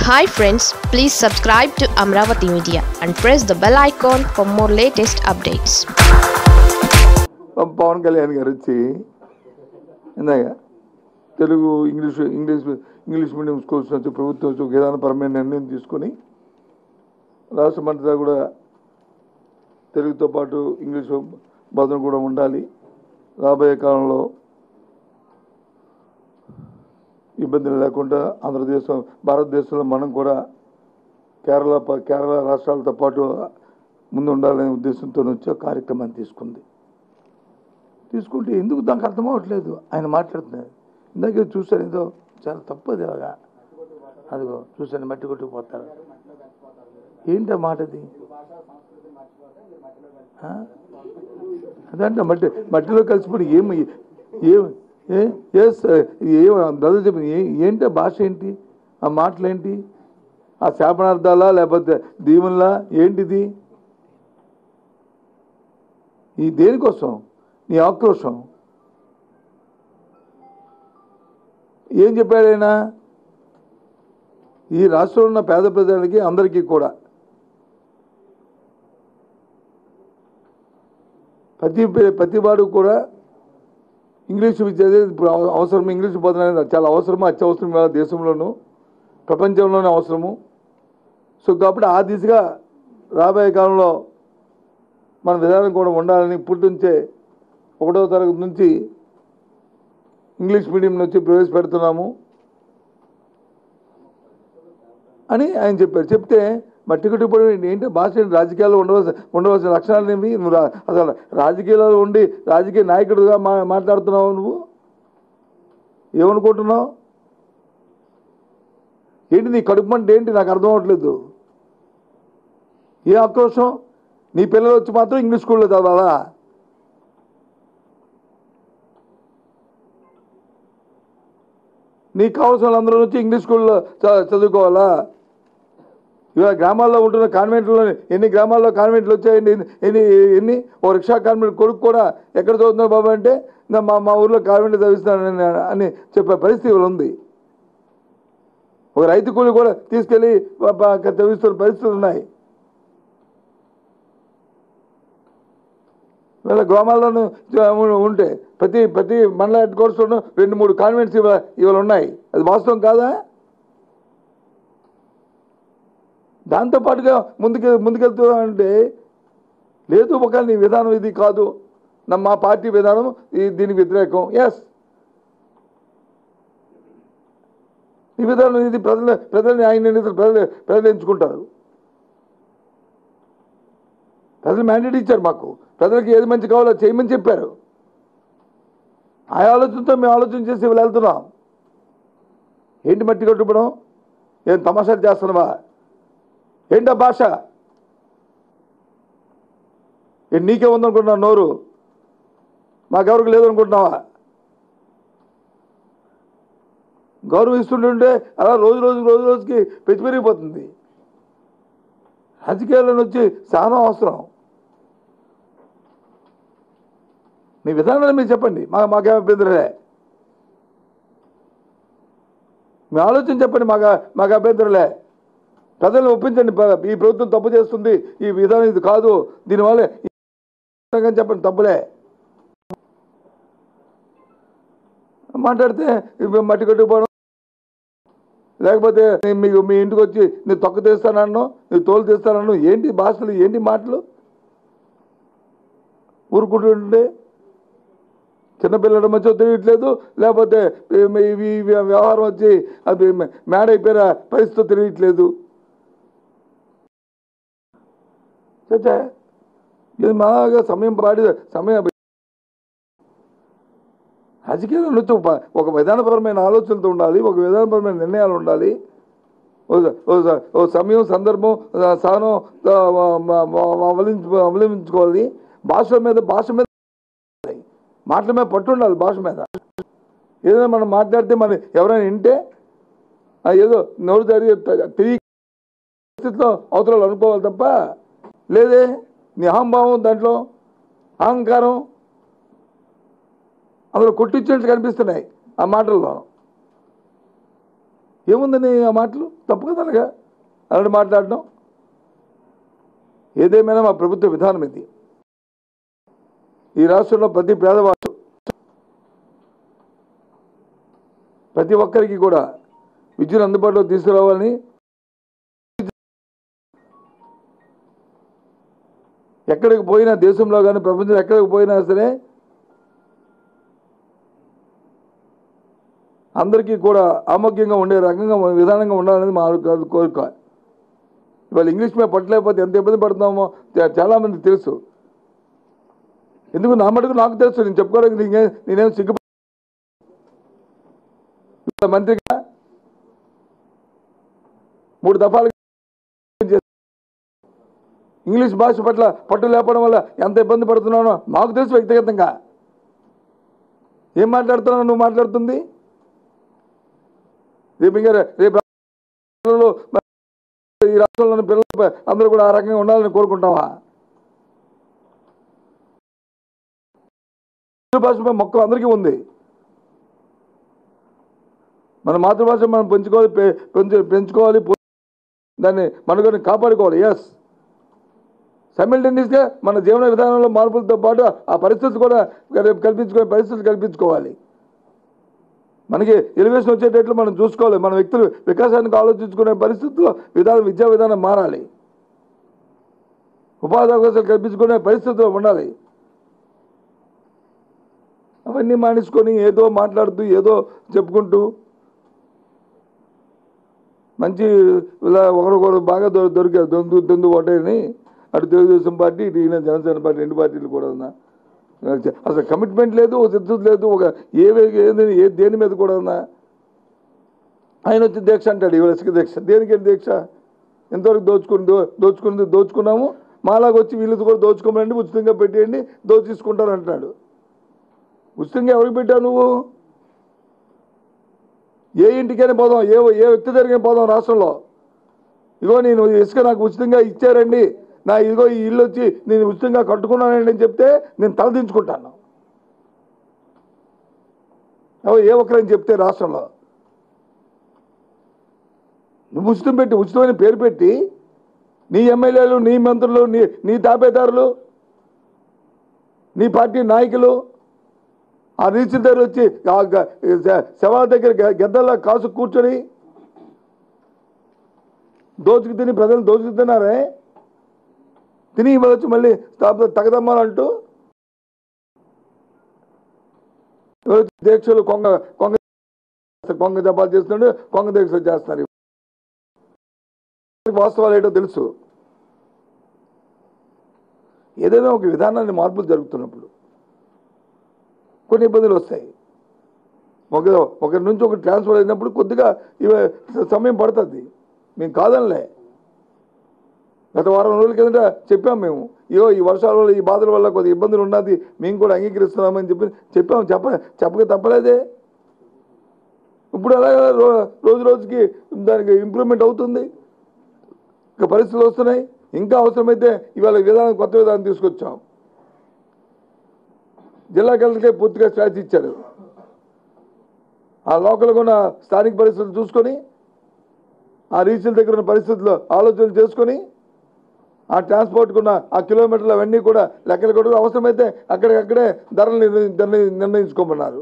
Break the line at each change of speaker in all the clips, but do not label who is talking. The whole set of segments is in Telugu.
Hi friends please subscribe to Amaravati media and press the bell icon for more latest updates
Pawan Kalyan garu వచ్చి ఇందాక Telugu English English English medium schools నుంచి ప్రభుత్వం వచ్చి ఒక విధానపరమైన నిర్ణయం తీసుకొని రాష్ట్రం అంతటా కూడా తెలుగుతో పాటు ఇంగ్లీష్ బోధన కూడా ఉండాలి రాబోయే కాలంలో ఇబ్బందులు లేకుండా ఆంధ్రదేశం భారతదేశంలో మనం కూడా కేరళ ప- కేరళ రాష్ట్రాలతో పాటు ముందు ఉండాలనే ఉద్దేశంతో వచ్చి ఒక కార్యక్రమాన్ని తీసుకుంది తీసుకుంటే ఎందుకు దానికి అర్థం అవ్వట్లేదు ఆయన మాట్లాడుతున్నారు ఇందాక చూశాను ఏదో చాలా తప్పది అలాగా అదిగో చూశాను మట్టి కొట్టుకుపోతారు ఏంటి ఆ మాట అది ఆ? అదంటే మట్టి మట్టిలో కలిసిపోయి ఏం ఏం ఏ ఎస్ ఏం బ్రదర్ చెప్పి ఏంటి ఆ భాష ఏంటి ఆ మాటలు ఏంటి ఆ శాపనార్థాలా లేకపోతే దీవుల్లా ఏంటిది ఈ దేనికోసం నీ ఆక్రోషం ఏం చెప్పాడు ఆయన ఈ రాష్ట్రంలో ఉన్న పేద ప్రజలకి అందరికీ కూడా ప్రతి ప్రతి వాడు కూడా ఇంగ్లీష్ విద్య అనేది ఇప్పుడు అవ- అవసరం ఇంగ్లీష్ బోధన అనేది చాలా అవసరము అత్యవసరం ఇవాళ దేశంలోనూ ప్రపంచంలోనే అవసరము సో కాబట్టి ఆ దిశగా రాబోయే కాలంలో మన విధానం కూడా ఉండాలని ఇప్పటి నుంచే ఒకటో తరగతి నుంచి ఇంగ్లీష్ మీడియం నుంచి ప్రవేశపెడుతున్నాము అని ఆయన చెప్పారు చెప్తే మట్టి కొట్టుకోవడం ఏంటి? ఏంటి భాష ఏంటి? రాజకీయాల్లో ఉండవలసిన ఉండవలసిన లక్షణాలు ఏమి నువ్వు రా- అసలు రాజకీయాల్లో ఉండి రాజకీయ నాయకుడిగా మా మాట్లాడుతున్నావు నువ్వు ఏమనుకుంటున్నావు ఏంటి నీ కడుపు మంట ఏంటి నాకు అర్థం అవ్వట్లేదు ఏ ఆక్రోషం నీ పిల్లలు వచ్చి మాత్రం ఇంగ్లీష్ స్కూల్లో చదవాలా నీకు కావాల్సిన వాళ్ళందరూ వచ్చి ఇంగ్లీష్ స్కూల్లో చ- చదువుకోవాలా ఇవాళ గ్రామాల్లో ఉంటున్న కాన్వెంట్లో ఎన్ని గ్రామాల్లో కాన్వెంట్లు వచ్చాయండి ఎన్ని- ఎన్ని ఎన్ని ఓ రిక్షా కాన్వెంట్ కొడుకు కూడా ఎక్కడ చదువుతున్నారు బాబు అంటే "నా మా మా ఊర్లో కాన్వెంట్ చదివిస్తున్నాను అని చెప్పే పరిస్థితి ఇవాళ ఉంది ఒక రైతు కూలి కూడా తీసుకెళ్ళి ప- ప- చదివిస్తున్న పరిస్థితులు ఉన్నాయి వీళ్ళ గ్రామాల్లోనూ ఉ- ఉంటే ప్రతి ప్రతి మండల హెడ్ కోర్సులోనూ రెండు మూడు కాన్వెంట్స్ ఇవాళ ఇవాళ ఉన్నాయి అది వాస్తవం కాదా దాంతో పాటుగా ముందుకు ముందుకెళ్తూ అంటే లేదు ఒక నీ విధానం ఇది కాదు నా మా పార్టీ విధానం ఈ దీనికి వ్యతిరేకం ఎస్ ఈ విధానం ఇది ప్రజలు ప్రజల్ని ఆయన ప్రజలు ప్రజలు ఎంచుకుంటారు ప్రజలు మ్యాండేట్ ఇచ్చారు మాకు ప్రజలకు ఏది మంచి కావాలో అది చేయమని చెప్పారు ఆ ఆలోచనతో మేము ఆలోచన చేసి ఇవాళ వెళ్తున్నాం ఏంటి మట్టి కట్టుకోవడం ఏం తమాషాలు చేస్తున్నావా ఏంటా భాష ఏంటి నీకే ఉందనుకుంటున్నావు నోరు మాకెవరికి లేదనుకుంటున్నావా గౌరవం ఇస్తుంటుంటే అలా రోజు రోజు రోజు రోజుకి పెంచి పెరిగిపోతుంది రాజకీయాల్లో వచ్చి చాలా అవసరం మీ విధానాలు మీరు చెప్పండి మా మాకేం అభ్యంతరలే మీ ఆలోచన చెప్పండి మాకు మాకు అభ్యంతరలే ప్రజలను ఒప్పించండి ప- ఈ ప్రభుత్వం తప్పు చేస్తుంది ఈ విధానం ఇది కాదు దీనివల్ల ఈ విధంగా చెప్పండి తప్పులే మాట్లాడితే ఇవి మట్టి కట్టుకుపోవడం లేకపోతే నేను మీకు మీ ఇంటికి వచ్చి నేను తొక్క తీస్తానన్ను నేను తోలు తీస్తానన్ను ఏంటి భాషలు ఏంటి మాటలు ఊరుకుంటుంటే చిన్నపిల్లల మధ్య తెలియట్లేదు లేకపోతే ఈ- ఈ ఈ వ్యవహారం వచ్చి అది మేడ అయిపోయిన పరిస్థితి తెలియట్లేదు చచ్చా ఇది బాగా సమయం పాడి సమయం రాజకీయాల నుంచి ఒక- ఒక విధానపరమైన ఆలోచనతో ఉండాలి ఒక విధానపరమైన నిర్ణయాలు ఉండాలి ఓ- ఓ- ఓ సమయం సందర్భం ఆ, స్థానం ఆ, మ- మ- మ- అవలంబించు అవలంబించుకోవాలి భాష మీద భాష మీద మాటల మీద పట్టు ఉండాలి భాష మీద ఏదైనా మనం మాట్లాడితే మనం ఎవరైనా వింటే ఆ, ఏదో నోరు జరిగే తెలియ పరిస్థితిలో అవతల అనుకోవాలి తప్ప లేదే నీ అహంభావం దాంట్లో అహంకారం అందులో కొట్టించినట్టు కనిపిస్తున్నాయి ఆ మాటల్లో ఏముందని ఆ మాటలు తప్పు కదా అలాగా అలాంటి మాట్లాడడం ఏదేమైనా మా ప్రభుత్వ విధానం ఇది ఈ రాష్ట్రంలో ప్రతి పేదవాడు ప్రతి ఒక్కరికి కూడా విద్యుత్ అందుబాటులో తీసుకురావాలని ఎక్కడికి పోయినా దేశంలో కానీ ప్రపంచంలో ఎక్కడికి పోయినా సరే అందరికీ కూడా ఆమోగ్యంగా ఉండే రకంగా విధానంగా ఉండాలనేది మా కోరిక ఇవాళ ఇంగ్లీష్ మీద పట్టలేకపోతే ఎంత ఇబ్బంది పడుతున్నామో చా- చాలామంది తెలుసు ఎందుకు నా మటుకు నాకు తెలుసు నేను చెప్పుకోవడానికి నేనే నేనేం సిగ్గు ఇవాళ మంత్రిగా మూడు దఫాలు ఇంగ్లీష్ భాష పట్ల పట్టు లేపడం వల్ల ఎంత ఇబ్బంది పడుతున్నానో నాకు తెలుసు వ్యక్తిగతంగా ఏం మాట్లాడుతున్నావు నువ్వు మాట్లాడుతుంది రేపు ఇంకా రేపు రాష్ట్రంలో ఈ రాష్ట్రంలోని పిల్లలు అందరూ కూడా ఆ రకంగా ఉండాలని కోరుకుంటావా మాతృభాషపై మొక్క అందరికీ ఉంది మన మాతృభాష మనం పెంచుకోవాలి పె- పెంచు పెంచుకోవాలి పో- దాన్ని మనుగడని కాపాడుకోవాలి ఎస్ సైమిల్టేనియస్గా మన జీవన విధానంలో మార్పులతో పాటు ఆ పరిస్థితి కూడా రేపు కల్పించుకునే పరిస్థితులు కల్పించుకోవాలి మనకి ఎలివేషన్ వచ్చేటట్లు మనం చూసుకోవాలి మన వ్యక్తులు వికాసానికి ఆలోచించుకునే పరిస్థితుల్లో విధానం విద్యా విధానం మారాలి ఉపాధి అవకాశాలు కల్పించుకునే పరిస్థితుల్లో ఉండాలి అవన్నీ మానేసుకొని ఏదో మాట్లాడుతూ ఏదో చెప్పుకుంటూ మంచి ఇలా ఒకరికొకరు బాగా దొ దొరికారు దొందు దొందు ఒకటేని అటు తెలుగుదేశం పార్టీ ఇటు ఈయన జనసేన పార్టీ రెండు పార్టీలు కూడా ఉన్నా అసలు కమిట్మెంట్ లేదు ఒక సిద్ధత లేదు ఒక ఏ ఏది ఏ దేని మీద కూడా ఉందా ఆయన వచ్చి దీక్ష అంటాడు ఇవాళ ఇసుక దీక్ష దేనికి దీక్ష ఎంతవరకు దోచుకుని దో దోచుకుని దోచుకున్నాము మాలాగా వచ్చి వీళ్ళది కూడా దోచుకోమనండి ఉచితంగా పెట్టేయండి దోచేసుకుంటారు అంటున్నాడు ఉచితంగా ఎవరికి పెట్టావు నువ్వు ఏ ఇంటికైనా పోదాం ఏ ఏ వ్యక్తి దగ్గరికి పోదాం రాష్ట్రంలో ఇగో నేను ఇసుక నాకు ఉచితంగా ఇచ్చారండి నా ఇదిగో ఈ ఇల్లు వచ్చి నేను ఉచితంగా కట్టుకున్నానండి అని చెప్తే నేను తలదించుకుంటాను ఓ ఏ ఒక్కరని చెప్తే రాష్ట్రంలో నువ్వు ఉచితం పెట్టి ఉచితమైన పేరు పెట్టి నీ ఎమ్మెల్యేలు నీ మంత్రులు నీ నీ తాపేదారులు నీ పార్టీ నాయకులు ఆ రీచ్ దగ్గర వచ్చి ఆ గ- శ- శవాల దగ్గర గ- గద్దల్లా కాసు కూర్చొని దోచుకు తిని ప్రజలు దోచుకు తిన్నారే తిని ఇవ్వచ్చు మళ్ళీ తాప తగదమ్మాలంటూ ఎవరైతే దీక్షలు కొంగ కొంగ కొంగ జపాలు చేస్తున్నాడు కొంగ దీక్షలు చేస్తున్నారు వాస్తవాలు ఏంటో తెలుసు ఏదైనా ఒక విధానాన్ని మార్పులు జరుగుతున్నప్పుడు కొన్ని ఇబ్బందులు వస్తాయి ఒక ఒకరి నుంచి ఒకటి ట్రాన్స్ఫర్ అయినప్పుడు కొద్దిగా ఇవ సమయం పడుతుంది మేము కాదనిలే గత వారం రోజుల కిందట చెప్పాం మేము ఇయో ఈ వర్షాల వల్ల ఈ బాధల వల్ల కొద్ది ఇబ్బందులు ఉన్నది మేము కూడా అంగీకరిస్తున్నామని చెప్పి చెప్పాము చెప్ప చెప్పక తప్పలేదే ఇప్పుడు అలాగే రో- రోజు రోజుకి దానికి ఇంప్రూవ్మెంట్ అవుతుంది ఇంకా పరిస్థితులు వస్తున్నాయి ఇంకా అవసరమైతే ఇవాళ విధానం కొత్త విధానం తీసుకొచ్చాం జిల్లా కలెక్టర్కే పూర్తిగా స్ట్రాటజీ ఇచ్చారు ఆ లోకల్గా ఉన్న స్థానిక పరిస్థితులు చూసుకొని ఆ రీచ్ల దగ్గర ఉన్న పరిస్థితుల్లో ఆలోచనలు చేసుకొని ఆ ట్రాన్స్పోర్ట్కి ఉన్న ఆ కిలోమీటర్లు అవన్నీ కూడా లెక్కలు కూడా అవసరమైతే అక్కడికక్కడే ధరలు నిర్ణయి- నిర్ణయి- నిర్ణయించుకోమన్నారు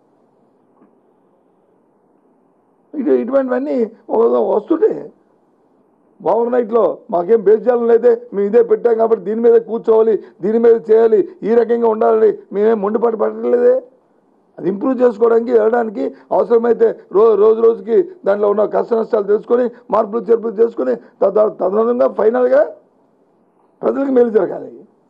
ఇటు ఇటువంటివన్నీ ఒక- వస్తుంటాయి ఓవర్ నైట్లో మాకేం బేజాలం లేదే మేము ఇదే పెట్టాం కాబట్టి దీని మీద కూర్చోవాలి దీని మీద చేయాలి ఈ రకంగా ఉండాలని మేమేం మొండిపాటు పడట్లేదే అది ఇంప్రూవ్ చేసుకోవడానికి వెళ్ళడానికి అవసరమైతే రో రోజు రోజుకి దాంట్లో ఉన్న కష్ట నష్టాలు తెలుసుకొని మార్పులు చేర్పులు చేసుకొని తద తదనంగా ఫైనల్గా ప్రజలకు మేలు జరగాలి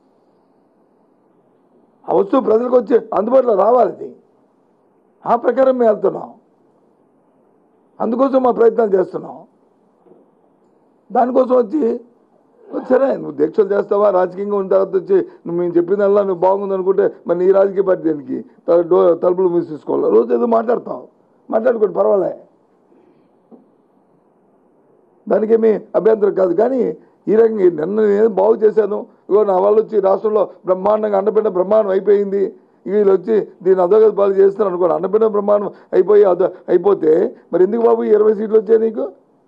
ఆ వస్తువు ప్రజలకు వచ్చి అందుబాటులో రావాలి అది ఆ ప్రకారం మేము వెళ్తున్నాం అందుకోసం మా ప్రయత్నాలు చేస్తున్నాం దానికోసం వచ్చి సరే నువ్వు దీక్షలు చేస్తావా రాజకీయంగా ఉన్న తర్వాత వచ్చి నువ్వు మేము చెప్పినల్లా నువ్వు బాగుంది అనుకుంటే మరి నీ రాజకీయ పార్టీ దేనికి త- డో తలుపులు మూసేసుకోవాలి రోజు ఏదో మాట్లాడతావు మాట్లాడుకోండి పర్వాలే దానికేమీ అభ్యంతరం కాదు కానీ ఈ రకంగా నిన్న నేను బాగు చేశాను ఇగో నా వాళ్ళు వచ్చి రాష్ట్రంలో బ్రహ్మాండంగా అండపెండ బ్రహ్మాండం అయిపోయింది వీళ్ళు వచ్చి దీన్ని అధోగతి పాలు చేస్తారు అనుకోండి అన్నపీఠ ప్రమాణం అయిపోయి అదో అయిపోతే మరి ఎందుకు బాబు ఈ ఇరవై సీట్లు వచ్చాయి నీకు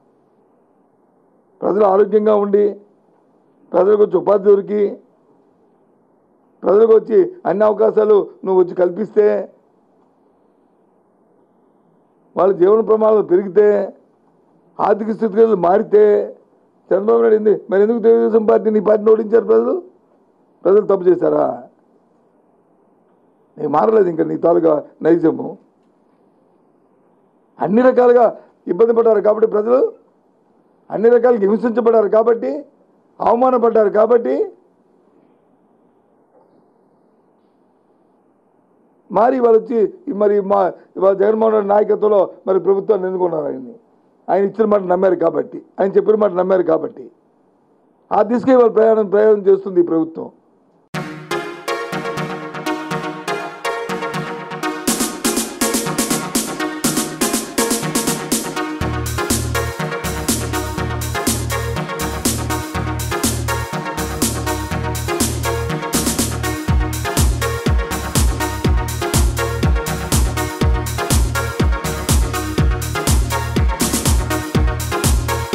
ప్రజలు ఆరోగ్యంగా ఉండి ప్రజలకు వచ్చి ఉపాధి దొరికి ప్రజలకు వచ్చి అన్ని అవకాశాలు నువ్వు వచ్చి కల్పిస్తే వాళ్ళ జీవన ప్రమాణాలు పెరిగితే ఆర్థిక స్థితిగతులు మారితే చంద్రబాబు నాయుడు ఎందు మరి ఎందుకు తెలుగుదేశం పార్టీ నీ పార్టీని ఓడించారు ప్రజలు ప్రజలు తప్పు చేశారా నీకు మారలేదు ఇంకా నీ తాలూకా నైజము అన్ని రకాలుగా ఇబ్బంది పడ్డారు కాబట్టి ప్రజలు అన్ని రకాలుగా హింసించబడ్డారు కాబట్టి అవమానపడ్డారు కాబట్టి మరి వాళ్ళు వచ్చి మరి మా ఇవాళ జగన్మోహన్ రెడ్డి నాయకత్వంలో మరి ప్రభుత్వాన్ని ఎన్నుకున్నారు ఆయన్ని ఆయన ఇచ్చిన మాట నమ్మారు కాబట్టి ఆయన చెప్పిన మాట నమ్మారు కాబట్టి ఆ దిశగా ఇవాళ ప్రయాణం ప్రయాణం చేస్తుంది ఈ ప్రభుత్వం